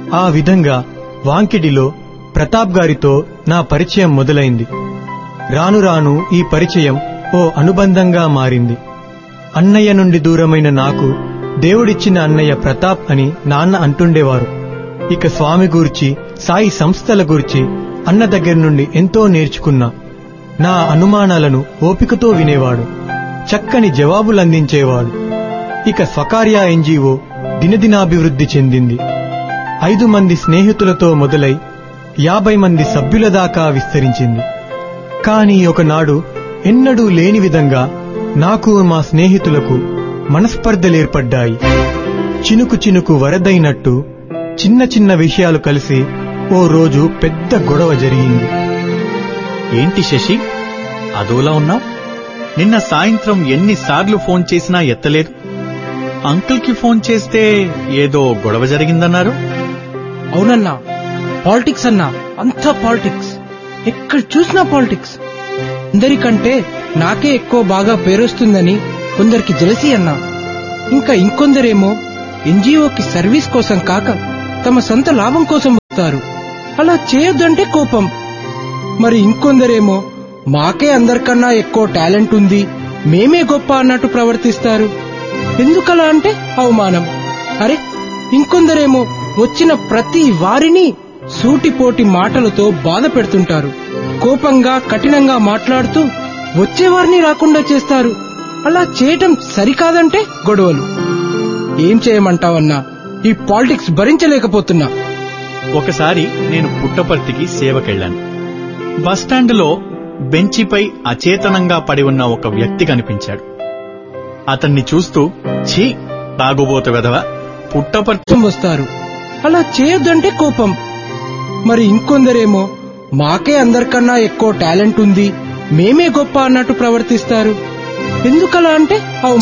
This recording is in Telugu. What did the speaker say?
ఆ విధంగా వాంకిడిలో ప్రతాప్ గారితో నా పరిచయం మొదలైంది రాను రాను ఈ పరిచయం ఓ అనుబంధంగా మారింది అన్నయ్య నుండి దూరమైన నాకు దేవుడిచ్చిన అన్నయ్య ప్రతాప్ అని నాన్న అంటుండేవారు ఇక స్వామి గూర్చి సాయి సంస్థల గూర్చి అన్న దగ్గర నుండి ఎంతో నేర్చుకున్నా నా అనుమానాలను ఓపికతో వినేవాడు చక్కని జవాబులందించేవాడు ఇక స్వకార్య ఎన్జీఓ దినదినాభివృద్ధి చెందింది ఐదు మంది స్నేహితులతో మొదలై యాభై మంది సభ్యుల దాకా విస్తరించింది కాని ఒకనాడు ఎన్నడూ లేని విధంగా నాకు మా స్నేహితులకు మనస్పర్ధలేర్పడ్డాయి చినుకు చినుకు వరదైనట్టు చిన్న చిన్న విషయాలు కలిసి ఓ రోజు పెద్ద గొడవ జరిగింది ఏంటి శశి అదోలా ఉన్నావు నిన్న సాయంత్రం ఎన్నిసార్లు ఫోన్ చేసినా ఎత్తలేదు అంకుల్ కి ఫోన్ చేస్తే ఏదో గొడవ జరిగిందన్నారు అవునన్నా పాలిటిక్స్ అన్నా అంతా పాలిటిక్స్ ఎక్కడ చూసినా పాలిటిక్స్ అందరికంటే నాకే ఎక్కువ బాగా పేరొస్తుందని కొందరికి జలసి అన్నా ఇంకా ఇంకొందరేమో ఎన్జిఓకి సర్వీస్ కోసం కాక తమ సొంత లాభం కోసం వస్తారు అలా చేయొద్దంటే కోపం మరి ఇంకొందరేమో మాకే అందరికన్నా ఎక్కువ టాలెంట్ ఉంది మేమే గొప్ప అన్నట్టు ప్రవర్తిస్తారు ఎందుకలా అంటే అవమానం అరే ఇంకొందరేమో వచ్చిన ప్రతి వారిని సూటిపోటి మాటలతో బాధ పెడుతుంటారు కోపంగా కఠినంగా మాట్లాడుతూ వచ్చేవారిని రాకుండా చేస్తారు అలా చేయటం సరికాదంటే గొడవలు ఏం చేయమంటావన్నా ఈ పాలిటిక్స్ భరించలేకపోతున్నా ఒకసారి నేను పుట్టపర్తికి సేవకెళ్ళాను బస్టాండులో బెంచిపై అచేతనంగా పడి ఉన్న ఒక వ్యక్తి కనిపించాడు అతన్ని చూస్తూ ఛీ తాగుబోతు వెధవ పుట్టపర్తి కోపం వస్తారు అలా చేయొద్దంటే కోపం మరి ఇంకొందరేమో మాకే అందరికన్నా ఎక్కువ టాలెంట్ ఉంది మేమే గొప్ప అన్నట్టు ప్రవర్తిస్తారు ఎందుకలా అంటే అవమానం